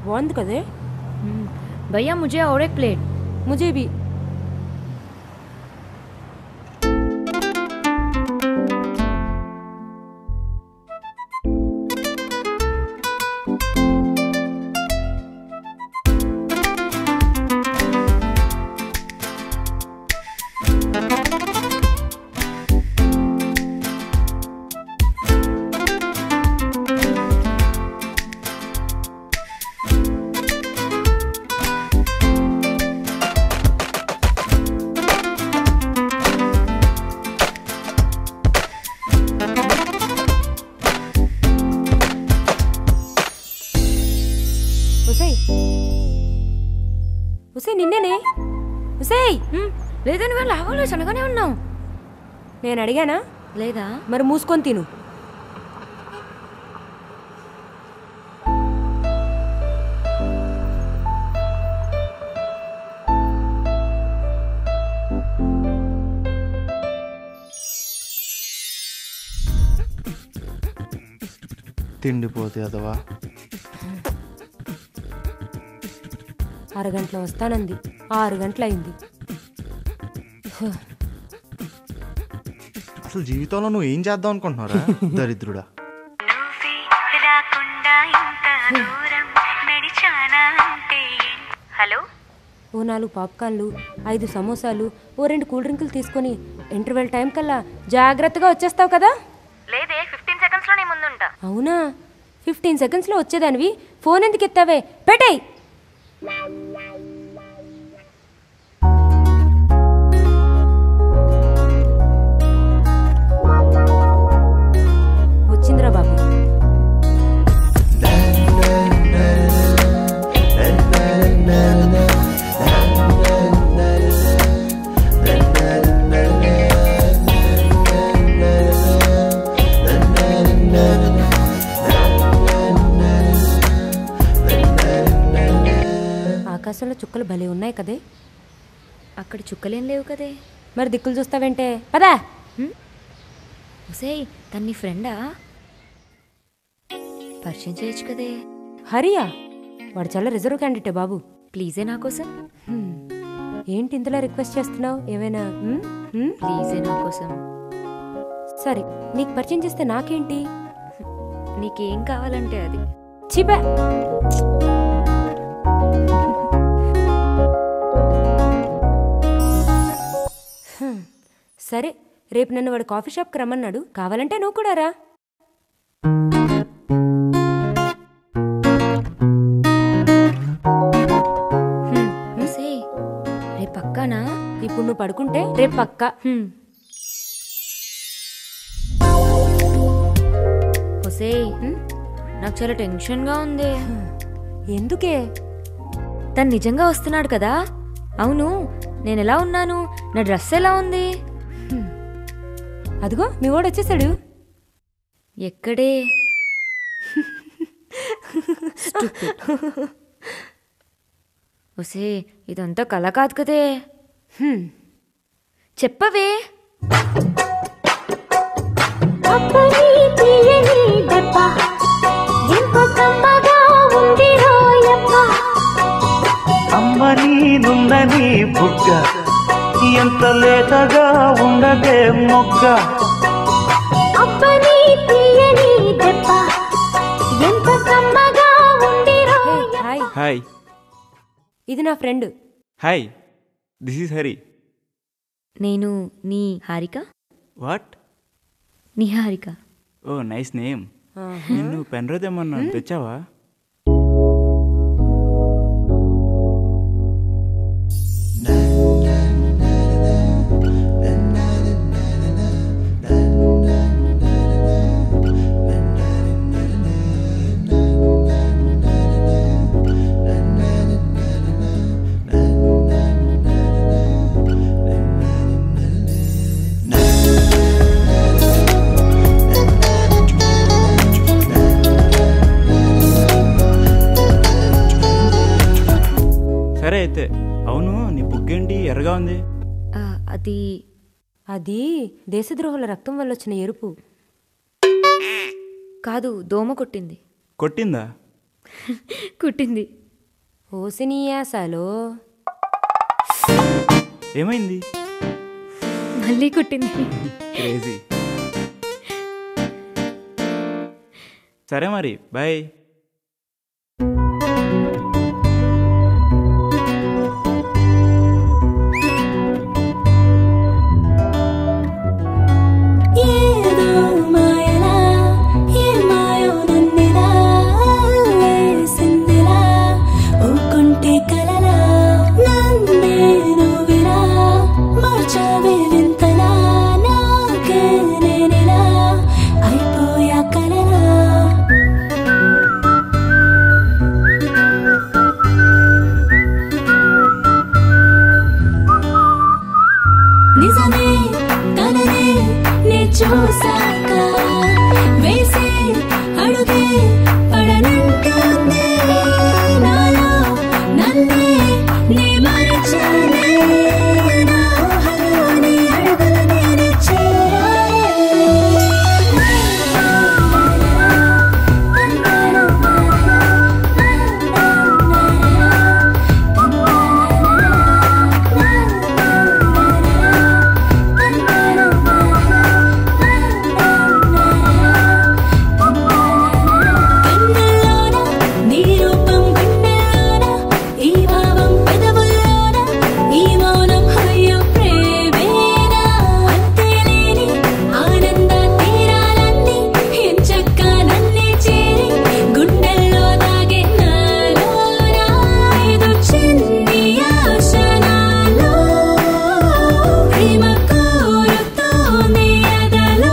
బాగుంది కదే हम्म, भैया मुझे और एक प्लेट ముజే బి ఉసై ఉసై నిన్నేనే ఉసై హ్మ్, లేదా నువ్వు లాభంలో సన్నగానే ఉన్నావు నేను అడిగానా లేదా మరి మూసుకొని తిను తిండిపోతే అదవా అరగంటలో వస్తానంది ఆరు గంటలయింది అసలు జీవితంలో నువ్వు ఏం చేద్దాం అనుకుంటున్నారా దరిద్రుడా నువ్వే రాకుండా ఇంత దూరం నడిచానా అంటే హలో ఓ నాలుగు పాప్కార్న్లు ఐదు సమోసాలు ఓ రెండు కూల్ డ్రింకులు తీసుకొని ఇంటర్వెల్ టైం కల్లా జాగ్రత్తగా వచ్చేస్తావు కదా లేదే ఫిఫ్టీన్ సెకండ్స్ లో నీ ముందుంటా అవునా ఫిఫ్టీన్ సెకండ్స్లో వచ్చేదానివి ఫోన్ ఎందుకు ఎత్తావే పెట్టేయ్ వచ్చిందిరా బాబు ఆకాశంలో చుక్కలు భలే ఉన్నాయి కదే అక్కడ చుక్కలేం లేవు కదే మరి దిక్కులు చూస్తావేంటే పదా ఒసేయ్ తన్ని ఫ్రెండా పరిచయం చేయొచ్చు కదే హరియా వాడు చాలా రిజర్వ్ క్యాండిడేటే బాబు ప్లీజే నా కోసం హ్మ్. ఏంటి ఇంతలా రిక్వెస్ట్ చేస్తున్నావు ఏమైనా హ్మ్? హ్మ్? ప్లీజే నా కోసం సరే నీకు పరిచయం చేస్తే నాకేంటి నీకేం కావాలంటే అది చీపా హ్మ్. సరే రేపు నన్ను వాడు కాఫీ షాప్కి రమ్మన్నాడు కావాలంటే నువ్వు కూడా రా హ్మ్, ఒసేయ్ రేపు పక్కానా ఇప్పుడు నువ్వు పడుకుంటే రేపు పక్కా హ్మ్. ఒసేయ్ హ్మ్? నాకు చాలా టెన్షన్గా ఉంది ఎందుకే తను నిజంగా వస్తున్నాడు కదా అవును నేను ఎలా ఉన్నాను నా డ్రెస్ ఎలా ఉంది అదిగో మీ వాడు వచ్చేసాడు ఎక్కడే ఒసే ఇదంతా కల కాదు కదే హ్మ్. చెప్పవే అప్పని తీయని దెబ్బ ఎంత కమ్మగా ఉంది రోయప్ప అమ్మ నీనుందని బుగ్గ ఎంత లేతగా ఉండదే మొగ్గ అప్పని తీయని దెబ్బ ఎంత కమ్మగా ఉంది హే, రోయప్ప హాయ్ హాయ్ ఇది నా friend hi this is Hari నేను నీ హారిక వాట్ నీ హారిక ఓ నైస్ నేమ్ నిన్ను పెన్ ఏమన్నా తెచ్చావా సరే అయితే అవును నీ బుగ్గేంటి ఎర్రగా ఉంది ఆ, అది అది దేశద్రోహుల రక్తం వల్ల వచ్చిన ఎరుపు కాదు దోమ కొట్టింది కొట్టిందా కుట్టింది ఓసినీయాసాలో ఏమైంది మళ్ళీ కుట్టింది క్రేజీ సరే మరి బాయ్ ఏదో మాయలా ఏ మాయో నన్నిలా వేసిందిలా ఊకుంటే కలలా నన్నే నువ్విలా మార్చావే వింతలా నాకే నేనిలా అయిపోయా కలలా నిజమే తననే నే చూసాక వేసే అడుగే పడనంటుంది నాలో నన్నే నే మరచానే నా ఊహలోని అడుగులు నేనే కన్నుల్లోన నీ రూపం గుండెల్లోన ఈ భావం పెదవుల్లోన ఈ మౌనం అయ్యో ప్రేమేనా అంతేలేని ఆనంద తీరాలన్నీ ఎంచక్క నన్నే చేరి గుండెల్లో దాగే నాలోన ఏదో చిన్ని ఆశ నాలో ప్రేమ కోరుతోంది అదలో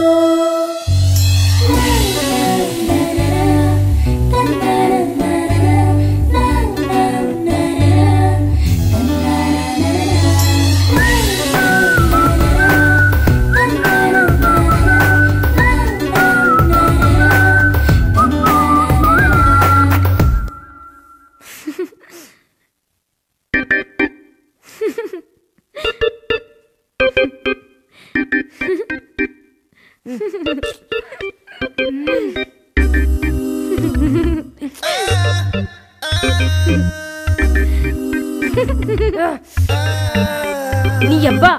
నీ అబ్బా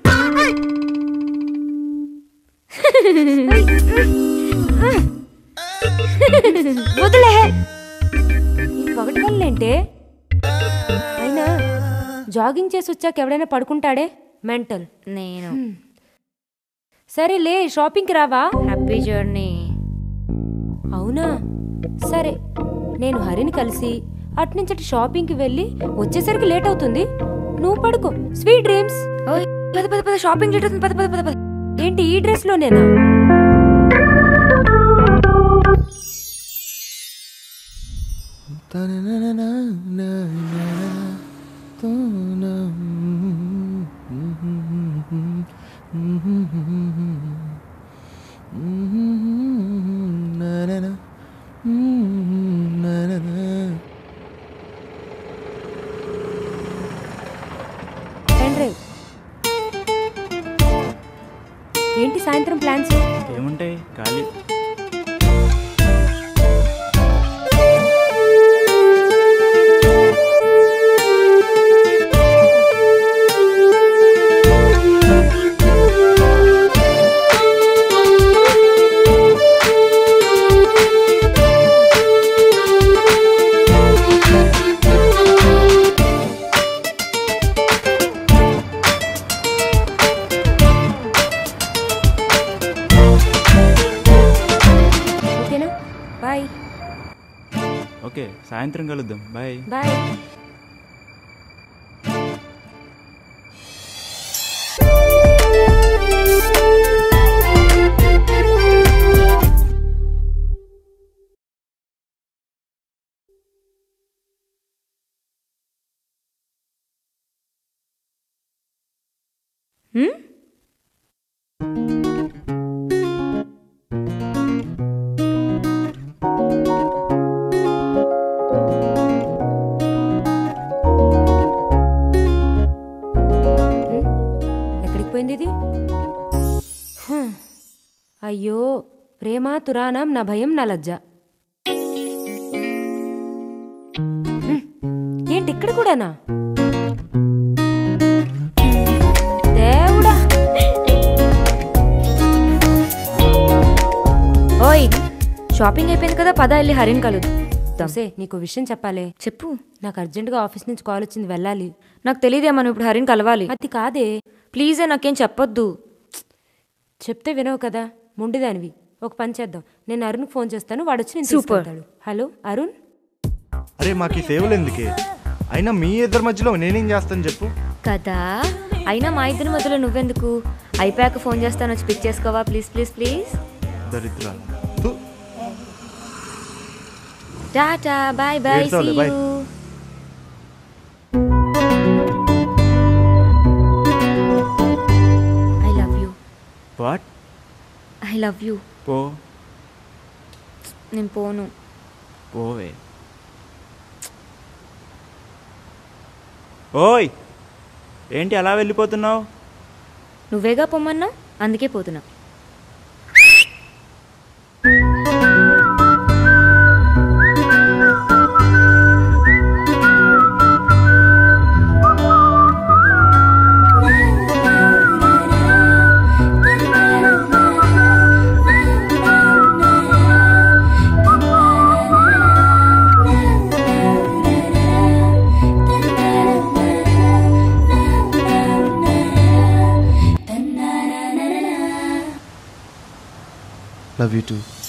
వదిలే ఈ పగటి వల్లేంటే అయినా జాగింగ్ చేసి వచ్చాక ఎవడైనా పడుకుంటాడే మెంటల్ నేను సరే లే షాపింగ్కి రావా హ్యాపీ జర్నీ అవునా సరే నేను హరిని కలిసి అట్నుంచటి షాపింగ్కి వెళ్ళి వచ్చేసరికి లేట్ అవుతుంది నువ్వు పడుకో స్వీట్ డ్రీమ్స్ ఓయ్ పద పద పద షాపింగ్ లేట్ అవుతుంది పద పద పద పద ఏంటి ఈ డ్రెస్లోనేనా పెన్ డ్రైవ్ ఏంటి సాయంత్రం ప్లాన్స్ ఏముంటాయి ఖాళీ ఓకేనా బాయ్ ఓకే సాయంత్రం కలుద్దాం బాయ్ బాయ్ ఎక్కడికి పోయింది ఇది హ్మ్. అయ్యో ప్రేమ తురాణం నా భయం నా లజ్జ హ్మ్. ఏంటి ఇక్కడ కూడానా దేవుడా ఓయ్ షాపింగ్ అయిపోయింది కదా పద వెళ్ళి హరిని కలుద్దాం తొసే నీకు విషయం చెప్పాలి చెప్పు నాకు అర్జెంటుగా ఆఫీస్ నుంచి కాల్ వచ్చింది వెళ్ళాలి నాకు తెలియదే మనం ఇప్పుడు హరిని కలవాలి అది కాదే ప్లీజే నాకేం చెప్పొద్దు చెప్తే వినవు కదా ముండిదానివి ఒక పని చేద్దాం నేను అరుణ్కి ఫోన్ చేస్తాను వాడు వచ్చి నేను Super. తీసుకెళ్తాడు హలో అరుణ్ అరే మాకు ఈ సేవలు ఎందుకే అయినా మీ ఇద్దరి మధ్యలో నేనేం చేస్తాను చెప్పు కదా అయినా మా ఇద్దరి మధ్యలో నువ్వెందుకు అయిపోయాక ఫోన్ చేస్తాను వచ్చి పిక్ చేసుకోవా ప్లీజ్ ప్లీజ్ ప్లీజ్ దరిద్రాలు థు. టాటా బాయ్ బాయ్ సీ ఏడ్చావులే, bye. You I love you what I love you పో నేను పోను పోవే ఓయ్ ఏంటి అలా వెళ్ళిపోతున్నావు నువ్వేగా పొమ్మన్నా అందుకే పోతున్నా లవ్ యూ టూ